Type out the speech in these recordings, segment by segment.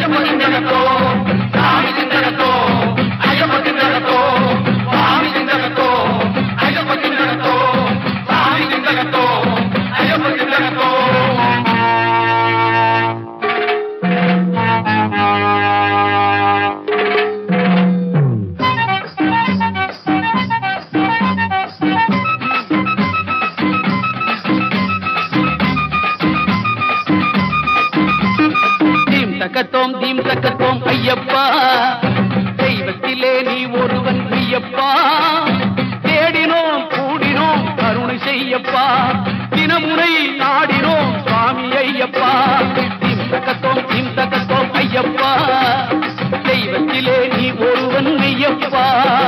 ஐயப்ப சிந்தகத்தோ சாமி சிந்தகத்தோ ஐயப்ப சிந்தகத்தோ சாமி சிந்தகத்தோ ஐயப்ப சிந்தகத்தோ சாமி சிந்தகத்தோ ஐயப்ப சிந்தகத்தோ தீம் தக்கத்தோம் தீம் தக்கத்தோம் ஐயப்பா தெய்வத்திலே நீ ஒருவன் ஐயப்பா தேடினோம் கூடினோம் கருணை செய்யப்பா தினமுறை நாடினோம் சுவாமி ஐயப்பா தீம் தக்கத்தோம் தீம் தக்கத்தோம் ஐயப்பா தெய்வத்திலே நீ ஒருவன் ஐயப்பா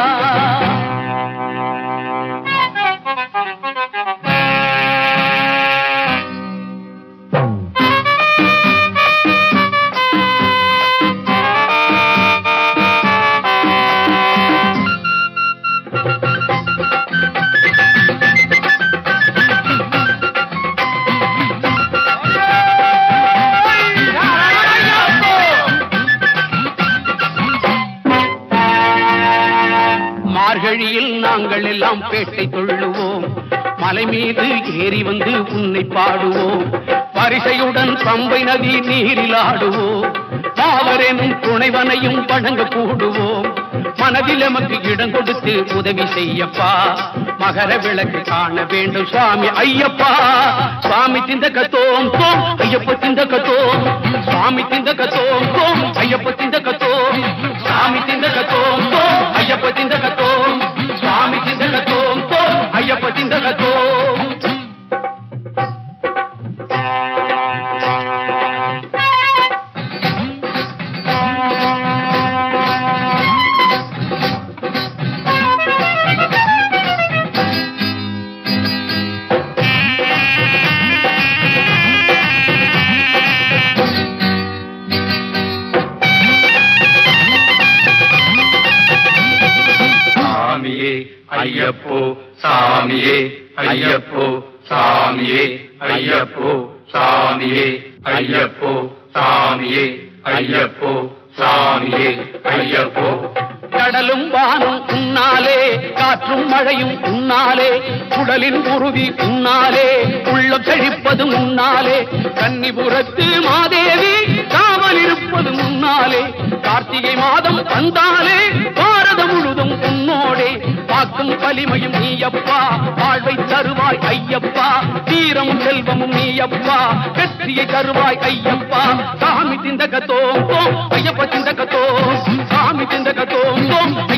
மார்கழியில் நாங்கள் எல்லாம் பேட்டை தொழுவோம் மலை மீது ஏறி வந்து உன்னை பாடுவோம் பரிசையுடன் பம்பை நதி நீரில் ஆடுவோம் பாவரெனும் துணைவனையும் வணங்க கூடுவோம் மனதில் எமக்கு இடம் கொடுத்து உதவி செய்யப்பா மகர விளக்கு காண வேண்டும் சுவாமி ஐயப்பா சுவாமி திந்தகத்தோம் தோம் ஐயப்ப திந்தகத்தோம் சுவாமி திந்தகத்தோம் தோம் ஐயப்ப திந்தகத்தோம் சுவாமி திந்தகத்தோம் தோம் ஐயப்ப திந்தகத்தோம் சுவாமி திந்தகத்தோம் தோம் ஐயப்ப திந்தகத்தோம் சாமியே ஐயப்போ சாமியே ஐயப்போ சாமியே ஐயப்போ சாமியே ஐயப்போ சாமியே ஐயப்போ சாமியே ஐயப்போ கடலும் வானும் உன்னாலே காற்றும் மழையும் உன்னாலே குடலின் உருவி உன்னாலே உள்ளம் செழிப்பது முன்னாலே கன்னிபுரத்து மாதேவி காவல் இருப்பது முன்னாலே கார்த்திகை மாதம் வந்தாலே பாரதம் முழுதும் உன்னோடே பாக்கும் வலிமையும் நீயப்பா வாழ்வை தருவாய் ஐயப்பா தீரமும் செல்வமும் நீயப்பா வெற்றியை தருவாய் ஐயப்பா சாமி திந்தகத்தோம் தோம் ஐயப்ப திந்தகத்தோம் சாமி திந்தகத்தோம் தோம்